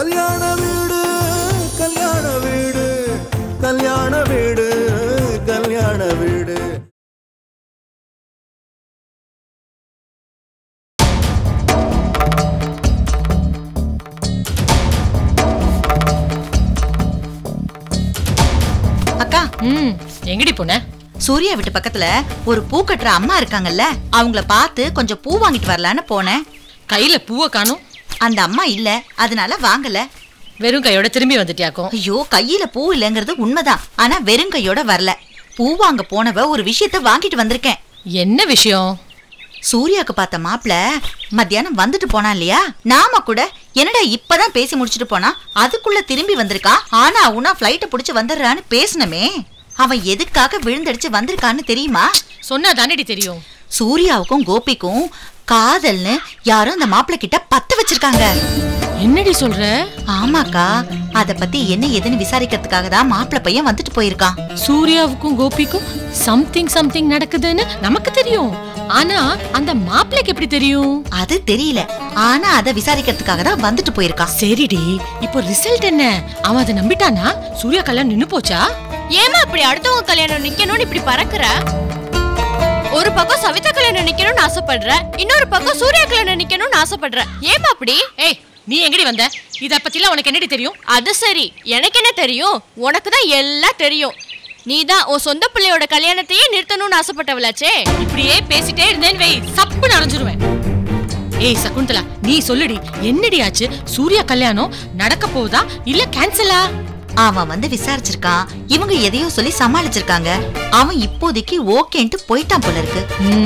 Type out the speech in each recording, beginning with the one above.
கல்யாண வீடு கல்யாண வீடு கல்யாண வீடு கல்யாண வீடு அக்கா ம் எங்கடி போன சூர்யா வீட்டு பக்கத்துல ஒரு பூ கட்டுற அம்மா இருக்காங்கல்ல அவங்கள பார்த்து கொஞ்சம் பூ வாங்கிட்டு வரலான்னு போனேன் கையில பூவை காணும் அந்த அம்மா இல்ல அதனால வாங்கல வெறும் கையோட திரும்பி வந்துட்டியாக்கும் ஐயோ கையில பூ இல்லைங்கிறது உண்மைதான் ஆனா வெறும் கையோட வரல பூ வாங்க போனவ ஒரு விஷயத்த வாங்கிட்டு வந்திருக்கேன் என்ன விஷயம் சூர்யாக்கு பார்த்த மாப்பிள மத்தியானம் வந்துட்டு போனான் இல்லையா நாம கூட என்னடா இப்பதான் பேசி முடிச்சிட்டு போனா அதுக்குள்ள திரும்பி வந்திருக்கான் ஆனா அவனா ஃபிளைட்ட புடிச்சு வந்துடுறான்னு பேசுனமே அவன் எதுக்காக விழுந்தடிச்சு வந்திருக்கான்னு தெரியுமா சொன்னா தானடி தெரியும் சூர்யாவுக்கும் கோபிக்கும் காதல்னு யாரும் அந்த மாப்பிள கிட்ட பத்து வச்சிருக்காங்க என்னடி சொல்ற ஆமாக்கா அத பத்தி என்ன ஏதுன்னு விசாரிக்கிறதுக்காக தான் மாப்பிள பையன் வந்துட்டு போயிருக்கான் சூர்யாவுக்கும் கோபிக்கும் சம்திங் சம்திங் நடக்குதுன்னு நமக்கு தெரியும் ஆனா அந்த மாப்பிள்ளைக்கு எப்படி தெரியும் அது தெரியல ஆனா அத விசாரிக்கிறதுக்காக தான் வந்துட்டு போயிருக்கான் சரிடி இப்போ ரிசல்ட் என்ன அவன் அதை நம்பிட்டானா சூர்யா கல்யாணம் நின்னு போச்சா ஏமா இப்படி அடுத்தவங்க கல்யாணம் நிக்கணும்னு இப்படி பறக்குற ஒரு பக்கம் சவிதா கல்யாணம் நிக்கணும்னு ஆசைப்படுற இன்னொரு பக்கம் சூர்யா கல்யாணம் நிக்கணும்னு ஆசைப்படுற ஏமா அப்படி ஏய் நீ எங்கடி வந்த இத பத்திலாம் உனக்கு என்னடி தெரியும் அது சரி எனக்கு என்ன தெரியும் உனக்கு தான் எல்லாம் தெரியும் நீ தான் உன் சொந்த பிள்ளையோட கல்யாணத்தையே நிறுத்தணும்னு ஆசைப்பட்டவளாச்சே இப்படியே பேசிட்டே இருந்தேன் வை சப்பு அரைஞ்சிருவேன் ஏய் சகுந்தலா நீ சொல்லுடி என்னடி ஆச்சு சூர்யா கல்யாணம் நடக்க போகுதா இல்ல கேன்சலா அவன் வந்து விசாரிச்சிருக்கான் இவங்க எதையோ சொல்லி சமாளிச்சிருக்காங்க அவன் இப்போதைக்கு ஓகேன்ட்டு போயிட்டான் போல இருக்கு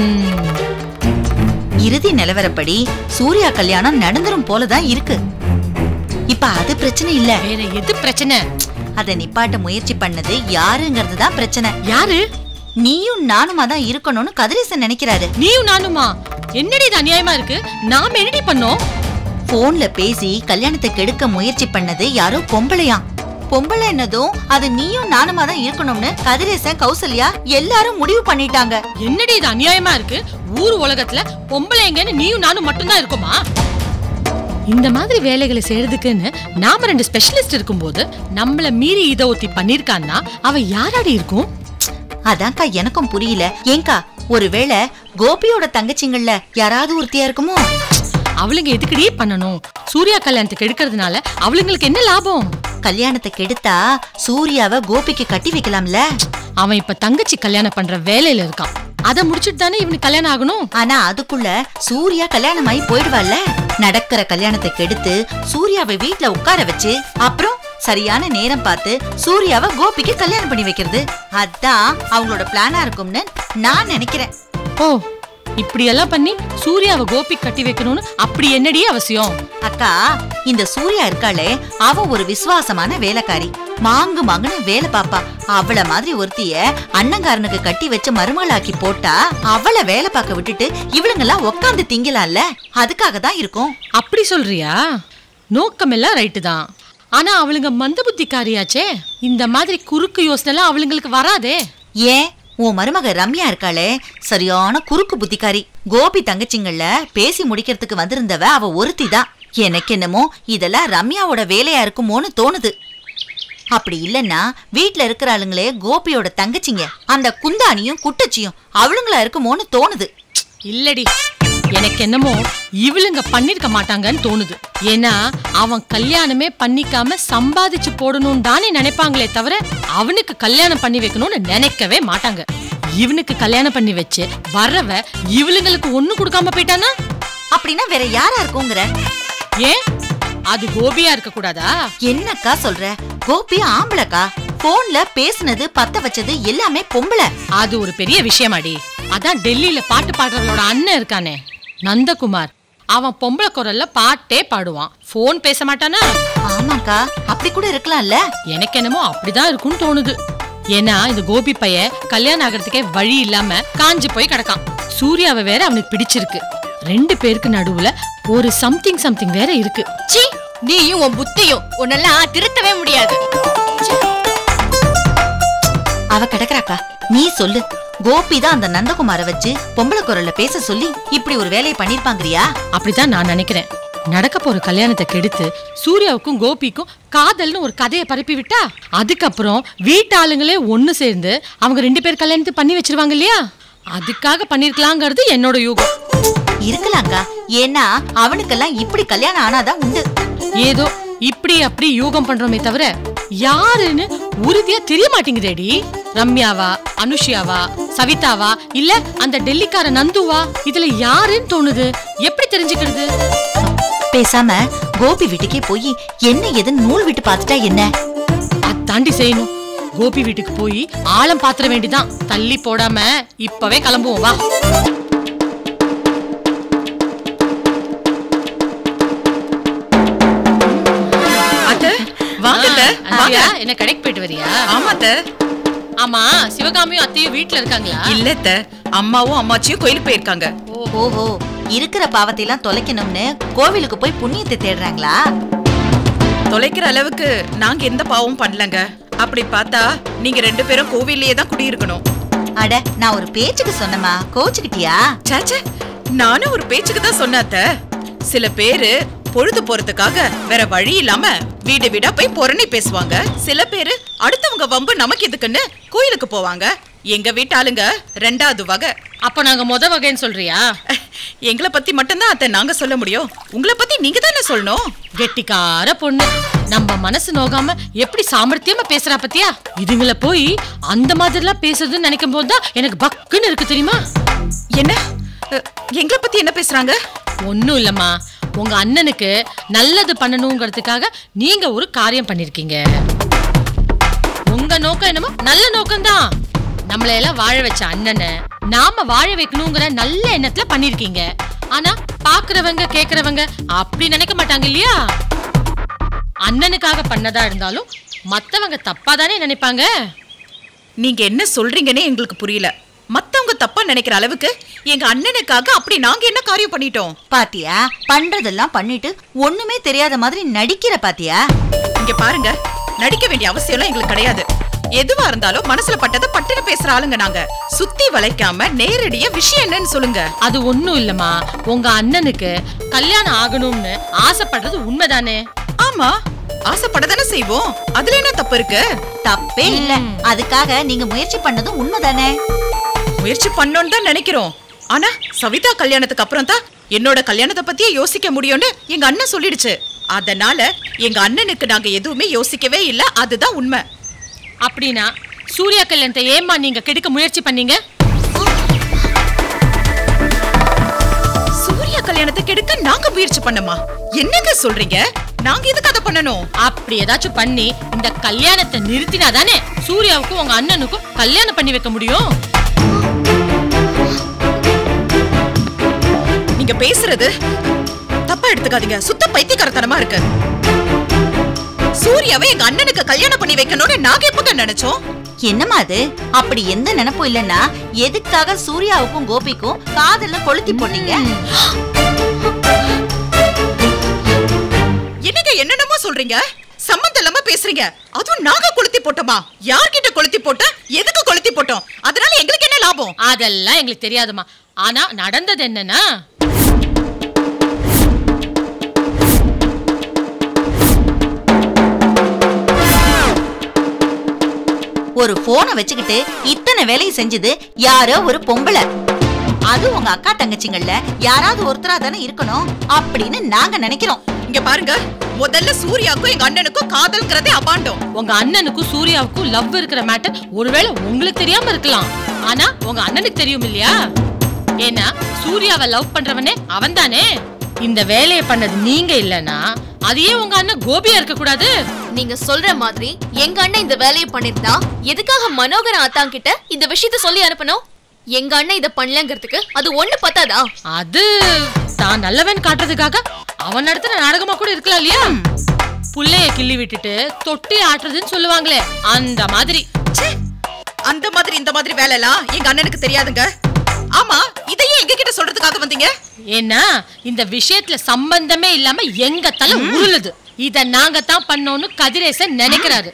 இறுதி நிலவரப்படி சூர்யா கல்யாணம் நடந்துரும் போலதான் இருக்கு இப்ப அது பிரச்சனை இல்ல வேற எது பிரச்சனை அத நிப்பாட்ட முயற்சி பண்ணது யாருங்கிறது தான் பிரச்சனை யாரு நீயும் நானுமா தான் இருக்கணும்னு கதிரேசன் நினைக்கிறாரு நீயும் நானுமா என்னடி இது அநியாயமா இருக்கு நாம என்னடி பண்ணோம் போன்ல பேசி கல்யாணத்தை கெடுக்க முயற்சி பண்ணது யாரோ பொம்பளையாம் பொம்பளை என்னதும் அது நீயும் நானுமா தான் இருக்கணும்னு கதிரேசன் கௌசல்யா எல்லாரும் முடிவு பண்ணிட்டாங்க என்னடி இது அநியாயமா இருக்கு ஊர் உலகத்துல பொம்பளைங்கன்னு நீயும் நானும் மட்டும்தான் இருக்குமா இந்த மாதிரி வேலைகளை செய்யறதுக்குன்னு நாம ரெண்டு ஸ்பெஷலிஸ்ட் இருக்கும்போது நம்மள மீறி இத ஒத்தி பண்ணிருக்கான்னா அவ யாராடி இருக்கும் அதான்க்கா எனக்கும் புரியல ஏங்கா ஒருவேளை கோபியோட தங்கச்சிங்கள்ல யாராவது ஒருத்தியா இருக்குமோ அவளுங்க எதுக்குடி பண்ணணும் சூர்யா கல்யாணத்துக்கு எடுக்கிறதுனால அவளுங்களுக்கு என்ன லாபம் கல்யாணத்தை கெடுத்தா சூர்யாவை கோபிக்கு கட்டி வைக்கலாம்ல அவன் இப்ப தங்கச்சி கல்யாணம் பண்ற வேலையில இருக்கான் அத முடிச்சிட்டு தானே இவனுக்கு கல்யாணம் ஆகணும் ஆனா அதுக்குள்ள சூர்யா கல்யாணமாயி போயிடுவாள்ல நடக்கிற கல்யாணத்தை கெடுத்து சூர்யாவை வீட்ல உட்கார வச்சு அப்புறம் சரியான நேரம் பார்த்து சூர்யாவை கோபிக்கு கல்யாணம் பண்ணி வைக்கிறது அதான் அவங்களோட பிளானா இருக்கும்னு நான் நினைக்கிறேன் ஓ இப்படி எல்லாம் பண்ணி சூர்யாவை கோபி கட்டி வைக்கணும்னு அப்படி என்னடி அவசியம் அக்கா இந்த சூர்யா இருக்காளே அவ ஒரு விசுவாசமான வேலைக்காரி மாங்கு மாங்குன்னு வேலை பாப்பா அவள மாதிரி ஒருத்திய அண்ணங்காரனுக்கு கட்டி வச்சு மருமகளாக்கி போட்டா அவளை வேலை பார்க்க விட்டுட்டு இவளுங்கெல்லாம் உட்காந்து திங்கலாம்ல அதுக்காக தான் இருக்கும் அப்படி சொல்றியா நோக்கம் எல்லாம் ரைட்டு தான் ஆனா அவளுங்க மந்த புத்திக்காரியாச்சே இந்த மாதிரி குறுக்கு யோசனைலாம் அவளுங்களுக்கு வராதே ஏன் உன் மருமக ரம்யா இருக்காளே சரியான குறுக்கு புத்திக்காரி கோபி தங்கச்சிங்கள்ல பேசி முடிக்கிறதுக்கு வந்திருந்தவ அவ ஒருத்தி தான் எனக்கு என்னமோ இதெல்லாம் ரம்யாவோட வேலையா இருக்குமோன்னு தோணுது அப்படி இல்லைன்னா வீட்ல இருக்கிற ஆளுங்களே கோபியோட தங்கச்சிங்க அந்த குந்தானியும் குட்டச்சியும் அவளுங்களா இருக்குமோன்னு தோணுது இல்லடி எனக்கு என்னமோ இவளுங்க பண்ணிருக்க மாட்டாங்கன்னு தோணுது ஏன்னா அவன் கல்யாணமே பண்ணிக்காம சம்பாதிச்சு போடணும் தானே நினைப்பாங்களே தவிர அவனுக்கு கல்யாணம் பண்ணி வைக்கணும்னு நினைக்கவே மாட்டாங்க இவனுக்கு கல்யாணம் பண்ணி வச்சு வர்றவ இவளுங்களுக்கு ஒண்ணு கொடுக்காம போயிட்டானா அப்படின்னா வேற யாரா இருக்குங்கிற ஏன் அது கோபியா இருக்க கூடாதா என்னக்கா சொல்ற கோபி ஆம்பளக்கா போன்ல பேசுனது பத்த வச்சது எல்லாமே பொம்பளை அது ஒரு பெரிய விஷயமாடி அதான் டெல்லியில பாட்டு பாடுறவளோட அண்ணன் இருக்கானே நந்தகுமார் அவன் பொம்பளை குரல்ல பாட்டே பாடுவான் ஃபோன் பேச மாட்டானா ஆமாக்கா அப்படி கூட இருக்கலாம்ல எனக்கு என்னமோ அப்படிதான் இருக்கும்னு தோணுது ஏன்னா இந்த கோபி பைய கல்யாணம் ஆகிறதுக்கே வழி இல்லாம காஞ்சு போய் கிடக்கான் சூர்யாவை வேற அவனுக்கு பிடிச்சிருக்கு ரெண்டு பேருக்கு நடுவுல ஒரு சம்திங் சம்திங் வேற இருக்கு சி நீயும் உன் புத்தியும் உன்னெல்லாம் திருத்தவே முடியாது அவ கிடக்குறாக்கா நீ சொல்லு கோபி தான் அந்த நந்தகுமார வச்சு பொம்பளை குரல்ல பேச சொல்லி இப்படி ஒரு வேலையை பண்ணிருப்பாங்கறியா அப்படிதான் நான் நினைக்கிறேன் நடக்க போற கல்யாணத்தை கெடுத்து சூர்யாவுக்கும் கோபிக்கும் காதல்னு ஒரு கதையை பரப்பி விட்டா அதுக்கப்புறம் வீட்டாளுங்களே ஒண்ணு சேர்ந்து அவங்க ரெண்டு பேர் கல்யாணத்தை பண்ணி வச்சிருவாங்க இல்லையா அதுக்காக பண்ணிருக்கலாங்கிறது என்னோட யூகம் இருக்கலாம்க்கா ஏன்னா அவனுக்கெல்லாம் இப்படி கல்யாணம் ஆனாதான் உண்டு ஏதோ இப்படி அப்படி யூகம் பண்றோமே தவிர யாருன்னு உறுதியா தெரிய மாட்டேங்குதேடி ரம்யாவா அனுஷ்யாவா சவிதாவா இல்ல அந்த டெல்லிக்கார நந்துவா இதுல யாருன்னு தோணுது எப்படி தெரிஞ்சுக்கிறது பேசாம கோபி வீட்டுக்கே போய் என்ன ஏதுன்னு நூல் விட்டு பார்த்துட்டா என்ன அதாண்டி செய்யணும் கோபி வீட்டுக்கு போய் ஆழம் பாத்திர வேண்டிதான் தள்ளி போடாம இப்பவே கிளம்புவோம் வா அத்த வாங்க அத்த, வாங்க அத்தியா, என்ன கடைக்கு போயிட்டு வரியா ஆமா அத்த ஆமா சிவகாமியும் அத்தையும் வீட்ல இருக்காங்களா இல்ல அத்த அம்மாவும் அம்மாச்சியும் கோயிலுக்கு போயிருக்காங்க ஓஹோ இருக்கிற பாவத்தை எல்லாம் தொலைக்கணும்னு கோவிலுக்கு போய் புண்ணியத்தை தேடுறாங்களா தொலைக்கிற அளவுக்கு நாங்க எந்த பாவமும் பண்ணலங்க அப்படி பார்த்தா நீங்க ரெண்டு பேரும் கோவில்லயே தான் குடியிருக்கணும் அட நான் ஒரு பேச்சுக்கு சொன்னமா கோச்சுக்கிட்டியா சாச்சே நானும் ஒரு பேச்சுக்கு தான் சொன்னேன் அத்த சில பேரு பொழுது போறதுக்காக வேற வழி இல்லாம வீடு வீடா போய் புரணி பேசுவாங்க சில பேரு அடுத்தவங்க வம்பு நமக்கு எதுக்குன்னு கோயிலுக்கு போவாங்க எங்க வீட்டு ஆளுங்க ரெண்டாவது வகை அப்ப நாங்க முத வகைன்னு சொல்றியா எங்களை பத்தி மட்டும்தான் அத்தை நாங்க சொல்ல முடியும் உங்களை பத்தி நீங்க தானே சொல்லணும் கெட்டிக்கார பொண்ணு நம்ம மனசு நோகாம எப்படி சாமர்த்தியமா பேசுறா பத்தியா இதுங்கள போய் அந்த மாதிரிலாம் பேசுறதுன்னு நினைக்கும் போதுதான் எனக்கு பக்குன்னு இருக்கு தெரியுமா என்ன அ, எங்களை பத்தி என்ன பேசுறாங்க ஒண்ணும் இல்லம்மா உங்க அண்ணனுக்கு நல்லது பண்ணணுங்கிறதுக்காக நீங்க ஒரு காரியம் பண்ணிருக்கீங்க உங்க நோக்கம் என்னமோ நல்ல நோக்கம்தான் நம்மள எல்லாம் வாழ வச்ச அண்ணனை நாம வாழ வைக்கணுங்கிற நல்ல எண்ணத்துல பண்ணிருக்கீங்க ஆனா பாக்குறவங்க கேக்குறவங்க அப்படி நினைக்க மாட்டாங்க இல்லையா அண்ணனுக்காக பண்ணதா இருந்தாலும் மத்தவங்க தப்பா தானே நினைப்பாங்க நீங்க என்ன சொல்றீங்கன்னே எங்களுக்கு புரியல மத்தவங்க தப்பா நினைக்கிற அளவுக்கு எங்க அண்ணனுக்காக அப்படி நாங்க என்ன காரியம் பண்ணிட்டோம் பாத்தியா பண்றதெல்லாம் பண்ணிட்டு ஒண்ணுமே தெரியாத மாதிரி நடிக்கிற பாத்தியா இங்க பாருங்க நடிக்க வேண்டிய அவசியம்லாம் எங்களுக்கு கிடையாது எதுவா இருந்தாலும் மனசுல பட்டதை பட்டுன்னு பேசுற ஆளுங்க நாங்க சுத்தி வளைக்காம நேரடியா விஷயம் என்னன்னு சொல்லுங்க அது ஒண்ணும் இல்லம்மா உங்க அண்ணனுக்கு கல்யாணம் ஆகணும்னு ஆசைப்படுறது உண்மைதானே ஆமா ஆசைப்படதானே செய்வோம் அதுல என்ன தப்பு இருக்கு தப்பே இல்ல அதுக்காக நீங்க முயற்சி பண்ணதும் உண்மைதானே முயற்சி பண்ணோம்னு தான் நினைக்கிறோம் ஆனா சவிதா கல்யாணத்துக்கு அப்புறம் தான் என்னோட கல்யாணத்தை பத்தியே யோசிக்க முடியும்னு எங்க அண்ணன் சொல்லிடுச்சு அதனால எங்க அண்ணனுக்கு நாங்க எதுவுமே யோசிக்கவே இல்ல அதுதான் உண்மை அப்படின்னா சூர்யா கல்யாணத்தை ஏம்மா நீங்க கெடுக்க முயற்சி பண்ணீங்க சூர்யா கல்யாணத்தை கெடுக்க நாங்க முயற்சி பண்ணமா என்னங்க சொல்றீங்க நாங்க எதுக்கு அதை பண்ணணும் அப்படி ஏதாச்சும் பண்ணி இந்த கல்யாணத்தை நிறுத்தினா தானே சூர்யாவுக்கும் உங்க அண்ணனுக்கும் கல்யாணம் பண்ணி வைக்க முடியும் நீங்க பேசுறது தப்பா எடுத்துக்காதீங்க சுத்த பைத்தியக்காரத்தனமா இருக்கு சூர்யாவை எங்க அண்ணனுக்கு கல்யாணம் பண்ணி வைக்கணும்னு நாங்க எப்பங்க நினைச்சோம் என்னம்மா அது அப்படி எந்த நினைப்பும் இல்லைன்னா எதுக்காக சூர்யாவுக்கும் கோபிக்கும் காதல்ல கொளுத்தி போட்டீங்க என்னங்க என்னென்னமோ சொல்றீங்க சம்மந்தம் இல்லாம பேசுறீங்க அதுவும் நாங்க கொளுத்தி போட்டோமா யார்கிட்ட கொளுத்தி போட்டோம் எதுக்கு கொளுத்தி போட்டோம் அதனால எங்களுக்கு என்ன லாபம் அதெல்லாம் எங்களுக்கு தெரியாதுமா ஆனா நடந்தது என்னன்னா ஒரு போனை வச்சுக்கிட்டு இத்தனை வேலையை செஞ்சது யாரோ ஒரு பொம்பளை அது உங்க அக்கா தங்கச்சிங்கள்ல யாராவது ஒருத்தரா தானே இருக்கணும் அப்படின்னு நாங்க நினைக்கிறோம் இங்க பாருங்க முதல்ல சூர்யாவுக்கும் எங்க அண்ணனுக்கும் காதல்ங்கிறதே அபாண்டம் உங்க அண்ணனுக்கும் சூர்யாவுக்கும் லவ் இருக்கிற மேட்டர் ஒருவேளை உங்களுக்கு தெரியாம இருக்கலாம் ஆனா உங்க அண்ணனுக்கு தெரியும் இல்லையா ஏன்னா சூர்யாவை லவ் பண்றவனே அவன்தானே இந்த வேலையை பண்ணது நீங்க இல்லனா அதையே உங்க அண்ணன் கோபியா இருக்க கூடாது நீங்க சொல்ற மாதிரி எங்க அண்ணன் இந்த வேலையை பண்ணிருந்தா எதுக்காக மனோகரன் அத்தான் கிட்ட இந்த விஷயத்த சொல்லி அனுப்பணும் எங்க அண்ணன் இத பண்ணலங்கிறதுக்கு அது ஒண்ணு பத்தாதா அது தான் நல்லவன் காட்டுறதுக்காக அவன் நடத்துற நாடகமா கூட இருக்கலாம் இல்லையா புள்ளைய கிள்ளி விட்டுட்டு தொட்டி ஆட்டுறதுன்னு சொல்லுவாங்களே அந்த மாதிரி ச்சே, அந்த மாதிரி இந்த மாதிரி வேலை எல்லாம் எங்க அண்ணனுக்கு தெரியாதுங்க ஆமா இதையே எங்க கிட்ட சொல்றதுக்காக வந்தீங்க ஏன்னா இந்த விஷயத்துல சம்பந்தமே இல்லாம எங்க தலை உருளுது இத நாங்க தான் பண்ணோம்னு கதிரேசன் நினைக்கிறாரு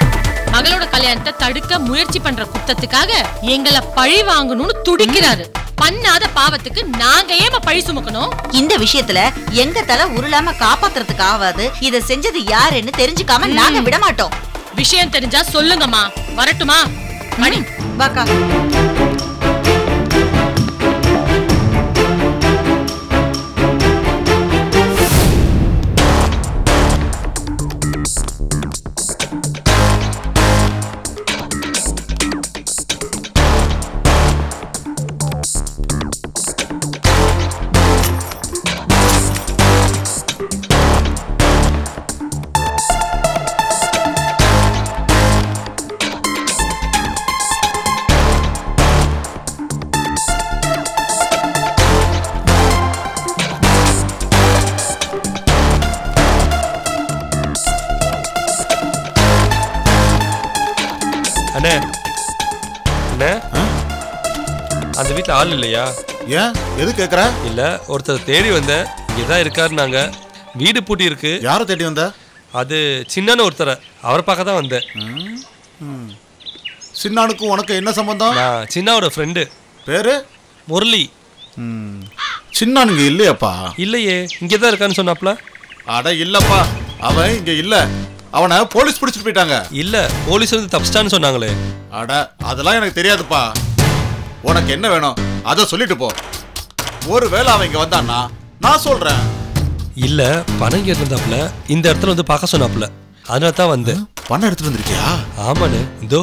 மகளோட கல்யாணத்தை தடுக்க முயற்சி பண்ற குத்தத்துக்காக எங்களை பழி வாங்கணும்னு துடிக்கிறாரு பண்ணாத பாவத்துக்கு நாங்க ஏமா பழி சுமக்கணும் இந்த விஷயத்துல எங்க தலை உருளாம காப்பாத்துறதுக்கு ஆவாது இத செஞ்சது யாருன்னு தெரிஞ்சுக்காம நாங்க விட மாட்டோம் விஷயம் தெரிஞ்சா சொல்லுங்கம்மா வரட்டுமா மணி வாக்கா அண்ணே அண்ணே அந்த வீட்ல ஆள் இல்லையா ஏன் எது கேக்குற இல்ல ஒருத்தர் தேடி வந்தேன் இங்கதான் இருக்காருனாங்க வீடு பூட்டி இருக்கு யாரை தேடி வந்த அது சின்னன்னு ஒருத்தரை அவரை பார்க்க தான் வந்தேன் சின்னானுக்கும் உனக்கு என்ன சம்பந்தம் நான் சின்னாவோட ஃப்ரெண்டு பேரு முரளி ம், சின்னானுங்க இல்லையாப்பா இல்லையே இங்கே தான் இருக்கான்னு சொன்னாப்ல அட இல்லப்பா அவன் இங்க இல்ல அவனை போலீஸ் பிடிச்சிட்டு போயிட்டாங்க இல்ல போலீஸ் வந்து தப்பிச்சிட்டான்னு சொன்னாங்களே அட அதெல்லாம் எனக்கு தெரியாதுப்பா உனக்கு என்ன வேணும் அதை சொல்லிட்டு போ ஒருவேளை அவன் இங்க வந்தான்னா நான் சொல்றேன் இல்ல பணம் இங்க இருந்தாப்ல இந்த இடத்துல வந்து பார்க்க சொன்னாப்ல அதனால தான் வந்தேன் பணம் எடுத்துட்டு வந்திருக்கியா ஆமாண்ணே இதோ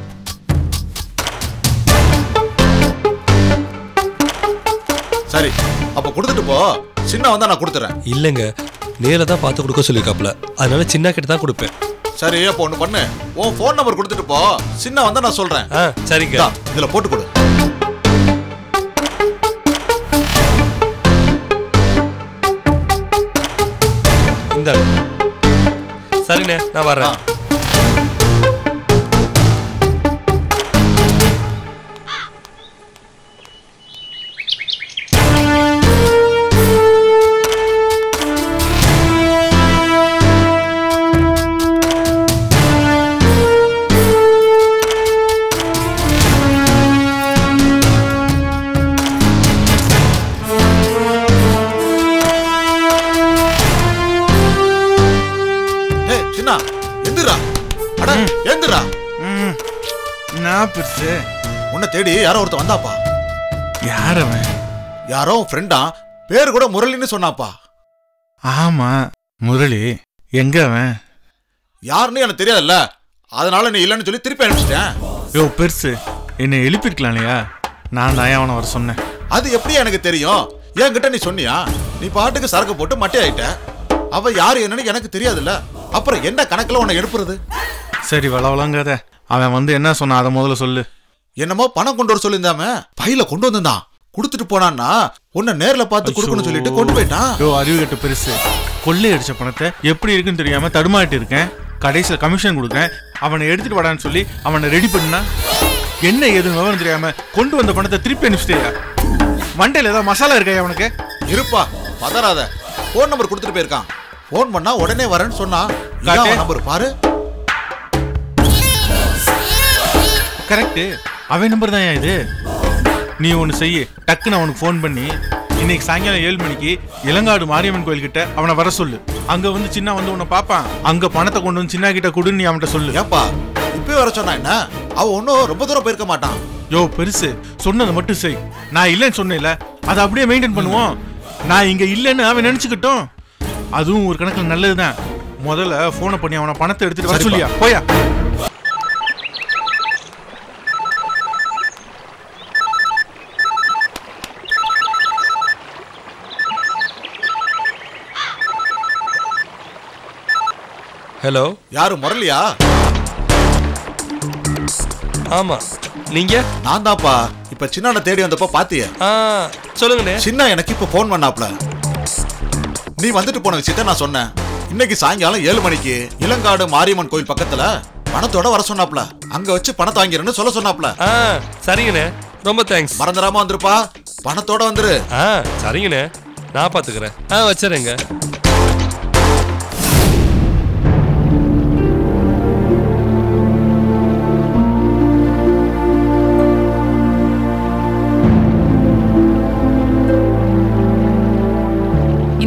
சரி அப்ப கொடுத்துட்டு போ சின்ன வந்தா நான் கொடுத்துறேன் இல்லைங்க நேரில் தான் பார்த்து கொடுக்க சொல்லியிருக்காப்ல அதனால சின்ன கிட்ட தான் கொடுப்பேன் சரி அப்போ ஒண்ணு பண்ணு உன் ஃபோன் நம்பர் கொடுத்துட்டு போ சின்ன வந்தா நான் சொல்றேன் ஆ சரிங்க இந்தா, இதுல போட்டு கொடு இந்த சரிண்ணே நான் ஆ, வர்றேன் ஏய் சின்ன எந்திரா அட எந்திரா ம் நான் பெருசு உன்னை தேடி யாரோ ஒருத்தன் வந்தாப்பா யார் அவன் யாரோ ஃப்ரெண்டா பேரு கூட முரளின்னு சொன்னாப்பா ஆமா முரளி எங்க அவன் யாருன்னு எனக்கு தெரியாதுல்ல அதனால நீ இல்லைன்னு சொல்லி திருப்பி அனுப்பிச்சிட்டேன் யோ பெருசு என்னை எழுப்பியிருக்கலாம் இல்லையா நான் தான் அவனை வர சொன்னேன் அது எப்படி எனக்கு தெரியும் என்கிட்ட நீ சொன்னியா நீ பாட்டுக்கு சரக்கு போட்டு மட்டை ஆயிட்ட அவ யாரு என்னன்னு எனக்கு தெரியாதுல்ல அப்புறம் என்ன கணக்குல உன்னை எழுப்புறது சரி வளவலங்காத அவன் வந்து என்ன சொன்னான் அதை முதல்ல சொல்லு என்னமோ பணம் கொண்டு வர சொல்லியிருந்தாம பையில கொண்டு வந்திருந்தான் கொடுத்துட்டு போனான்னா உன்னை நேர்ல பார்த்து கொடுக்கணும்னு சொல்லிட்டு கொண்டு போயிட்டான் யோ அறிவு கட்ட பெருசு கொள்ளை அடிச்ச பணத்தை எப்படி இருக்குன்னு தெரியாம தடுமாறிட்டு இருக்கேன் கடைசியில் கமிஷன் கொடுக்குறேன் அவனை எடுத்துட்டு வாடான்னு சொல்லி அவனை ரெடி பண்ணா என்ன ஏதுன்னு விவரம் தெரியாம கொண்டு வந்த பணத்தை திருப்பி அனுப்பிச்சிட்டியா மண்டையில் ஏதாவது மசாலா இருக்கா அவனுக்கு இருப்பா பதறாத போன் நம்பர் கொடுத்துட்டு போயிருக்கான் போன் பண்ணா உடனே வரேன்னு சொன்னா காட்டு. நம்பர் பாரு கரெக்ட் அவன் நம்பர் தான் இது நீ ஒன்று செய்ய டக்குன்னு அவனுக்கு ஃபோன் பண்ணி இன்னைக்கு சாயங்காலம் ஏழு மணிக்கு இளங்காடு மாரியம்மன் கோயில் கிட்ட அவனை வர சொல்லு அங்க வந்து சின்ன வந்து உன்னை பார்ப்பான் அங்க பணத்தை கொண்டு வந்து சின்ன கிட்ட கொடுன்னு நீ அவன்கிட்ட சொல்லு ஏப்பா இப்பவே வர சொன்னா என்ன அவ ஒன்னும் ரொம்ப தூரம் போயிருக்க மாட்டான் யோ பெருசு சொன்னதை மட்டும் செய் நான் இல்லைன்னு சொன்னேன்ல அதை அப்படியே மெயின்டைன் பண்ணுவோம் நான் இங்க இல்லைன்னு அவன் நினைச்சுக்கிட்டோம் அதுவும் ஒரு கணக்கில் நல்லதுதான் முதல்ல போனை பண்ணி அவனை பணத்தை எடுத்துட்டு வர சரிப்பா. சொல்லியா போயா ஹலோ யாரு முரளியா ஆமா நீங்க நான் தான்ப்பா இப்ப சின்ன தேடி வந்தப்ப பாத்திய ஆ சொல்லுங்கண்ணே சின்ன எனக்கு இப்ப போன் பண்ணாப்ல நீ வந்துட்டு போன விஷயத்த நான் சொன்னேன் இன்னைக்கு சாயங்காலம் ஏழு மணிக்கு இளங்காடு மாரியம்மன் கோயில் பக்கத்துல பணத்தோட வர சொன்னாப்ல அங்க வச்சு பணத்தை வாங்கிறேன்னு சொல்ல சொன்னாப்ல ஆ சரிங்கண்ணே ரொம்ப தேங்க்ஸ் மறந்துடாம வந்துருப்பா பணத்தோட வந்துரு ஆ சரிங்கண்ணே நான் பார்த்துக்கிறேன் ஆ வச்சுறேங்க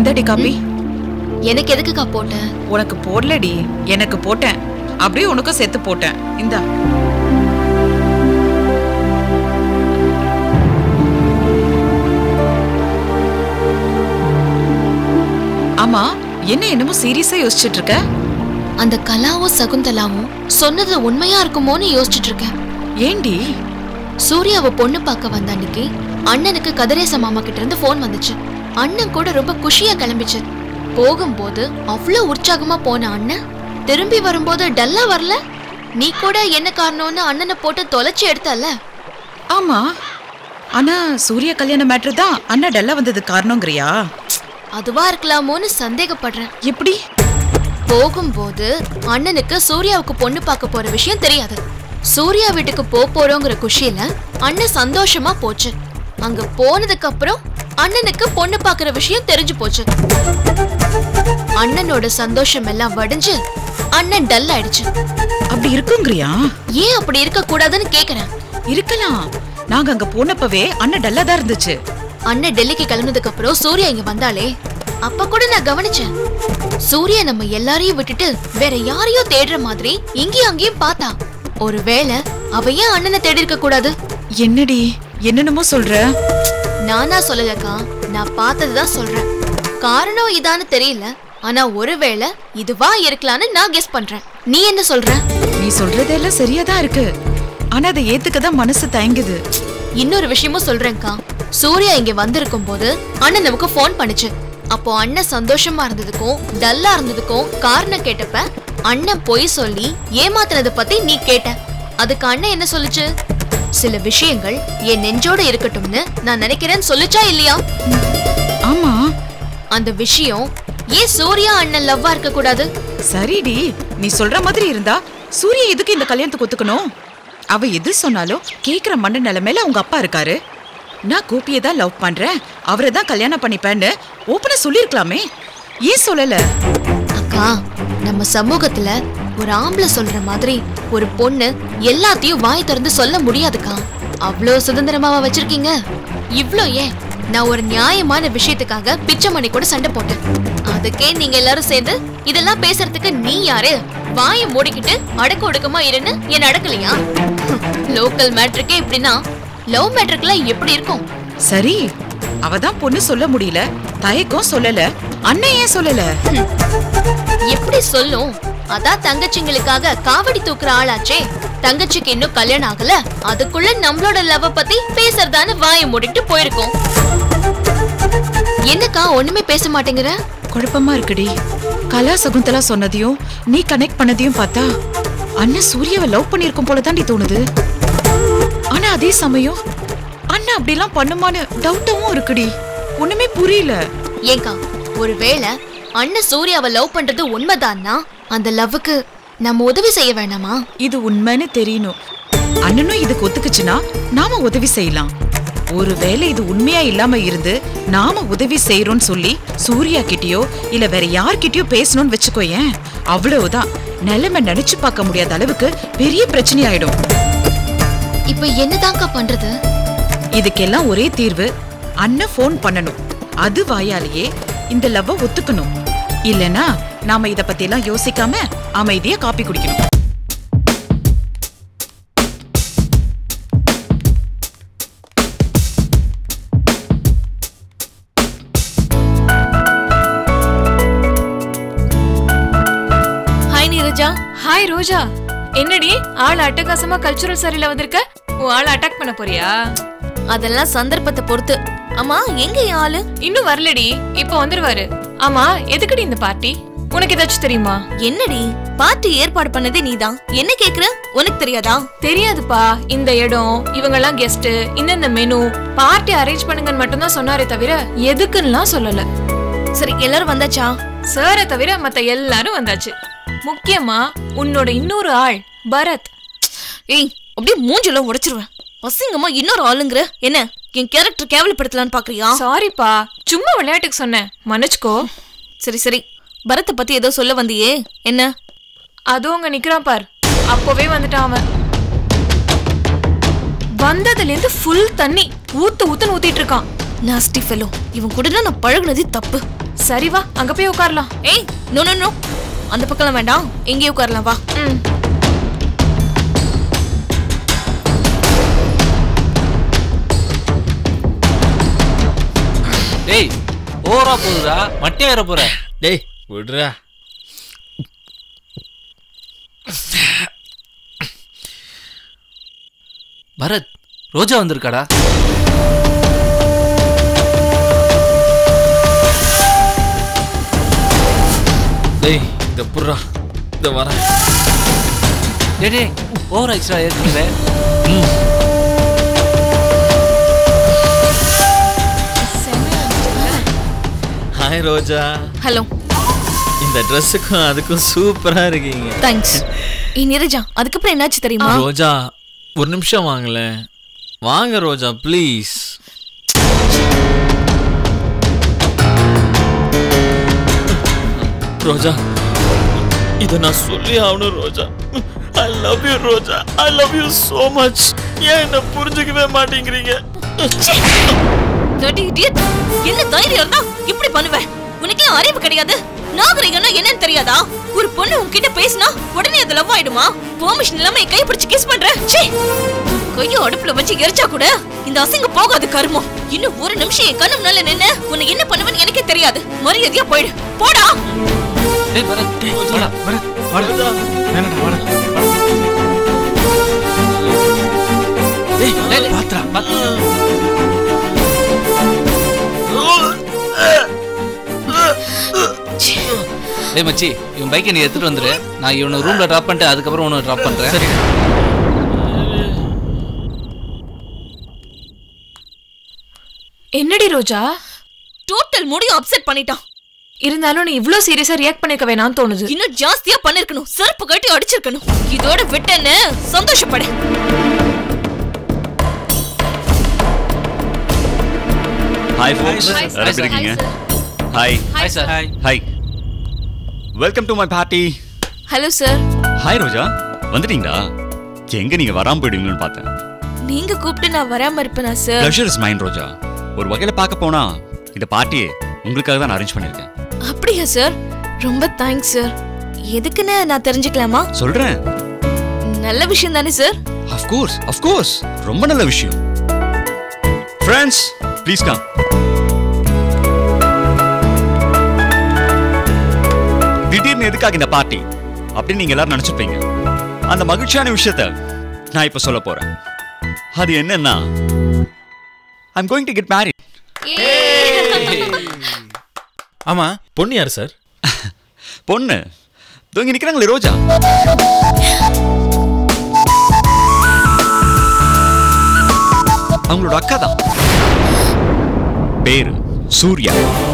இந்தடி காப்பி எனக்கு எதுக்குக்கா போட்ட உனக்கு போடலடி எனக்கு போட்டேன் அப்படியே உனக்கும் சேர்த்து போட்டேன் இந்தா ஆமா என்ன என்னமோ சீரியஸா யோசிச்சுட்டு இருக்க அந்த கலாவும் சகுந்தலாவும் சொன்னது உண்மையா இருக்குமோன்னு யோசிச்சுட்டு இருக்கேன் ஏண்டி சூர்யாவை பொண்ணு பார்க்க வந்த அன்னைக்கு அண்ணனுக்கு கதிரேச மாமா கிட்ட இருந்து போன் வந்துச்சு அண்ணன் கூட ரொம்ப குஷியா கிளம்பிச்சு போகும்போது அவ்வளவு உற்சாகமா போன அண்ணன் திரும்பி வரும்போது டல்லா வரல நீ கூட என்ன காரணம்னு அண்ணனை போட்டு தொலைச்சு எடுத்தல்ல ஆமா ஆனா சூரிய கல்யாண மேட்ரு தான் அண்ணா டல்லா வந்தது காரணங்கிறியா அதுவா இருக்கலாமோன்னு சந்தேகப்படுறேன் எப்படி போகும்போது அண்ணனுக்கு சூர்யாவுக்கு பொண்ணு பார்க்க போற விஷயம் தெரியாது சூர்யா வீட்டுக்கு போ போறோங்கிற குஷியில அண்ணன் சந்தோஷமா போச்சு அங்க போனதுக்கு அப்புறம் அண்ணனுக்கு பொண்ணு பார்க்கற விஷயம் தெரிஞ்சு போச்சு அண்ணனோட சந்தோஷம் எல்லாம் வடிஞ்சு அண்ணன் டல் ஆயிடுச்சு அப்படி இருக்குங்கிறியா ஏன் அப்படி இருக்க கூடாதுன்னு கேக்குறேன் இருக்கலாம் நாங்க அங்க போனப்பவே அண்ணன் டல்லா தான் இருந்துச்சு அண்ணன் டெல்லிக்கு கிளம்புனதுக்கு அப்புறம் சூர்யா இங்க வந்தாலே அப்ப கூட நான் கவனிச்சேன் சூர்யா நம்ம எல்லாரையும் விட்டுட்டு வேற யாரையோ தேடுற மாதிரி இங்கேயும் அங்கேயும் பார்த்தா ஒருவேளை அவ ஏன் அண்ணனை தேடி இருக்க கூடாது என்னடி என்னென்னமோ சொல்ற நானா சொல்லலக்கா நான் பார்த்ததுதான் சொல்றேன் காரணம் இதான்னு தெரியல ஆனா ஒருவேளை இதுவா இருக்கலாம்னு நான் கெஸ் பண்றேன் நீ என்ன சொல்ற நீ சொல்றதெல்லாம் சரியா தான் இருக்கு ஆனா அதை ஏத்துக்க தான் மனசு தயங்குது இன்னொரு விஷயமும் சொல்றேன்க்கா சூர்யா இங்க வந்திருக்கும் போது அண்ணன் நமக்கு ஃபோன் பண்ணுச்சு அப்போ அண்ணன் சந்தோஷமா இருந்ததுக்கும் டல்லா இருந்ததுக்கும் காரணம் கேட்டப்ப அண்ணன் பொய் சொல்லி ஏமாத்துனதை பத்தி நீ கேட்ட அதுக்கு அண்ணன் என்ன சொல்லுச்சு சில விஷயங்கள் என் நெஞ்சோட இருக்கட்டும்னு நான் நினைக்கிறேன்னு சொல்லுச்சா இல்லையா ஆமா அந்த விஷயம் ஏன் சூர்யா அண்ணன் லவ்வா இருக்க கூடாது சரிடி நீ சொல்ற மாதிரி இருந்தா சூரிய எதுக்கு இந்த கல்யாணத்துக்கு ஒத்துக்கணும் அவ எது சொன்னாலும் கேக்குற மண்ட நிலைமையில உங்க அப்பா இருக்காரு நான் கோபியை தான் லவ் பண்றேன் அவரை தான் கல்யாணம் பண்ணிப்பேன்னு ஓப்பனா சொல்லியிருக்கலாமே ஏன் சொல்லல அக்கா நம்ம சமூகத்துல ஒரு ஆம்பளை சொல்ற மாதிரி ஒரு பொண்ணு எல்லாத்தையும் வாய் திறந்து சொல்ல முடியாதுக்கா அவ்வளோ சுதந்திரமாவா வச்சிருக்கீங்க இவ்ளோ ஏன் நான் ஒரு நியாயமான விஷயத்துக்காக பிச்சை மணி கூட சண்டை போட்டேன் அதுக்கே நீங்க எல்லாரும் சேர்ந்து இதெல்லாம் பேசுறதுக்கு நீ யாரு வாயை மூடிக்கிட்டு அடக்க ஒடுக்கமா இருன்னு என்ன அடக்கலையா லோக்கல் மேட்ருக்கே இப்படின்னா லவ் மேட்ருக்குலாம் எப்படி இருக்கும் சரி அவ தான் பொண்ணு சொல்ல முடியல தயக்கம் சொல்லல அண்ணன் ஏன் சொல்லல எப்படி சொல்லும் அதான் தங்கச்சிங்களுக்காக காவடி தூக்குற ஆளாச்சே தங்கச்சிக்கு இன்னும் கல்யாணம் ஆகல அதுக்குள்ள நம்மளோட லவ் பத்தி பேசுறதான்னு வாயை மூடிட்டு போயிருக்கோம் என்னக்கா ஒண்ணுமே பேச மாட்டேங்கிற குழப்பமா இருக்குடி கலா சகுந்தலா சொன்னதையும் நீ கனெக்ட் பண்ணதையும் பார்த்தா அண்ணன் சூர்யாவை லவ் பண்ணிருக்கும் போல தாண்டி தோணுது ஆனா அதே சமயம் அண்ணன் அப்படிலாம் பண்ணுமான்னு டவுட்டாவும் இருக்குடி ஒண்ணுமே புரியல ஏங்கா ஒருவேளை அண்ணன் சூர்யாவை லவ் பண்றது உண்மைதான்னா அந்த லவ்வுக்கு நம்ம உதவி செய்ய வேணாமா இது உண்மைன்னு தெரியணும் அண்ணனும் இதுக்கு ஒத்துக்குச்சுன்னா நாம உதவி செய்யலாம் ஒருவேளை இது உண்மையா இல்லாம இருந்து நாம உதவி செய்யறோம்னு சொல்லி சூர்யா கிட்டயோ இல்ல வேற யார்கிட்டயோ பேசணும்னு வச்சுக்கோயேன் அவ்வளவுதான் நிலைமை நினைச்சு பார்க்க முடியாத அளவுக்கு பெரிய பிரச்சனை ஆயிடும் இப்ப என்னதான்க்கா பண்றது இதுக்கெல்லாம் ஒரே தீர்வு அண்ணன் ஃபோன் பண்ணணும் அது வாயாலேயே இந்த லவ்வை ஒத்துக்கணும் இல்லனா நாம இத பத்தி எல்லாம் யோசிக்காம அமைதியா காப்பி குடிக்கணும் ஹாய் நீரஜா ஹாய் ரோஜா என்னடி ஆள் அட்டகாசமா கல்ச்சுரல் சாரில வந்திருக்க உன் ஆளை அட்டாக் பண்ண போறியா அதெல்லாம் சந்தர்ப்பத்தை பொறுத்து அம்மா எங்க என் ஆளு இன்னும் வரலடி இப்போ வந்துருவாரு ஆமா எதுக்குடி இந்த பார்ட்டி உனக்கு ஏதாச்சும் தெரியுமா என்னடி பார்ட்டி ஏற்பாடு பண்ணதே நீதான் என்ன கேக்குற உனக்கு தெரியாதா தெரியாதுப்பா இந்த இடம் இவங்கெல்லாம் கெஸ்ட் இந்தந்த மெனு பார்ட்டி அரேஞ்ச் பண்ணுங்கன்னு மட்டும்தான் சொன்னாரே தவிர எதுக்குன்னுலாம் சொல்லல சரி எல்லாரும் வந்தாச்சா சாரை தவிர மத்த எல்லாரும் வந்தாச்சு முக்கியமா உன்னோட இன்னொரு ஆள் பரத் ஏய் அப்படியே மூஞ்சில உடைச்சிருவேன் அசிங்கமா இன்னொரு ஆளுங்கிற என்ன என் கேரக்டர் கேவலப்படுத்தலான்னு பாக்குறியா சாரிப்பா சும்மா விளையாட்டுக்கு சொன்னேன் மன்னிச்சுக்கோ சரி சரி பரத்தை பத்தி ஏதோ சொல்ல வந்தியே என்ன அதுவும் அங்க நிக்கிறான் பார் அப்பவே வந்துட்டான் அவன் வந்ததுல இருந்து ஃபுல் தண்ணி ஊத்து ஊத்துன்னு ஊத்திட்டு இருக்கான் நாஸ்டி ஃபெலோ இவன் கூட நான் பழகுனது தப்பு சரி வா அங்க போய் உட்காரலாம் ஏய் நோ நோ நோ அந்த பக்கம்லாம் வேண்டாம் எங்கேயே உட்காரலாம் வா ம் டேய் ஓவரா போகுதா மட்டே ஏற போற டேய் விடுறா பரத் ரோஜா வந்திருக்காடா டேய் இந்த புர்ரா இந்த வர டேய் டேய் ஓவர் ஆயிடுச்சுடா ஏற்கனவே ம் ஹாய் ரோஜா ஹலோ இந்த ட்ரெஸ்ஸுக்கும் அதுக்கும் சூப்பரா இருக்கீங்க தேங்க்ஸ் ஏய் நீரஜா அதுக்கப்புறம் என்னாச்சு தெரியுமா ரோஜா ஒரு நிமிஷம் வாங்கல வாங்க ரோஜா ப்ளீஸ் ரோஜா இத நான் சொல்லி ஆகணும் Roja I love you Roja I love you so much ஏன் என்ன புரிஞ்சுக்கவே மாட்டேங்கிறீங்க dirty idiot. என்ன தைரியம் இருந்தா இப்படி பண்ணுவேன் உனக்கு ஏன் அறிவு கிடையாது நாகரிகம்னா என்னன்னு தெரியாதா ஒரு பொண்ணு உன்கிட்ட பேசினா உடனே அது லவ் ஆயிடுமா பெர்மிஷன் இல்லாம என் கை பிடிச்சு கிஸ் பண்ற ச்சீ! கைய அடுப்புல வச்சு எரிச்சா கூட இந்த அசிங்கம் போகாது கர்மம் இன்னும் ஒரு நிமிஷம் என் கண்ணு முன்னால நின்னு உன்னை என்ன பண்ணுவேன்னு எனக்கே தெரியாது மரியாதையா போயிடு போடா டேய் பரத் வாடா. வரேன் வரேன் வேணாடா வரேன் டேய் டேய், டேய் பாத்ரா பாத்ரா டேய் மச்சி இவன் பைக்கை நீ எடுத்துட்டு வந்துரு நான் இவனை ரூம்ல டிராப் பண்ணிட்டு அதுக்கப்புறம் உன்னை டிராப் பண்றேன் சரி என்னடி ரோஜா டோட்டல் முடியும் அப்செட் பண்ணிட்டான் இருந்தாலும் நீ இவ்ளோ சீரியஸா ரியாக்ட் பண்ணிருக்க வேணாம்னு தோணுது இன்னும் ஜாஸ்தியா பண்ணிருக்கணும் செருப்பு கட்டி அடிச்சிருக்கணும் இதோட விட்டேன்னு சந்தோஷப்படு ஹாய் folks Hi, நல்லா எப்படி இருக்கீங்க hi hi sir hi hi welcome to my party hello sir hi Roja வந்துட்டீங்களா எங்க நீங்க வராம போயிடுவீங்கன்னு பார்த்தேன் நீங்க கூப்பிட்டு நான் வராம இருப்பேனா sir pleasure is mind Roja ஒரு வகையில பார்க்க போனா இந்த பார்ட்டியை உங்களுக்காக தான் அரேஞ்ச் பண்ணியிருக்கேன் அப்படியா சார் ரொம்ப தேங்க்ஸ் சார் எதுக்குன்னு நான் தெரிஞ்சுக்கலாமா சொல்றேன் நல்ல விஷயம் தானே sir of course of course ரொம்ப நல்ல விஷயம் ஃப்ரெண்ட்ஸ் ப்ளீஸ் கம் திடீர்னு எதுக்காக இந்த பார்ட்டி அப்படின்னு நீங்க எல்லாரும் நினைச்சிருப்பீங்க அந்த மகிழ்ச்சியான விஷயத்த நான் இப்ப சொல்ல போறேன் அது என்னன்னா I'm going to get marry ஆமா பொண்ணு யார் சார் பொண்ணு தூங்கி நிக்கிறாங்களே ரோஜா அவங்களோட அக்கா தான் பேரு சூர்யா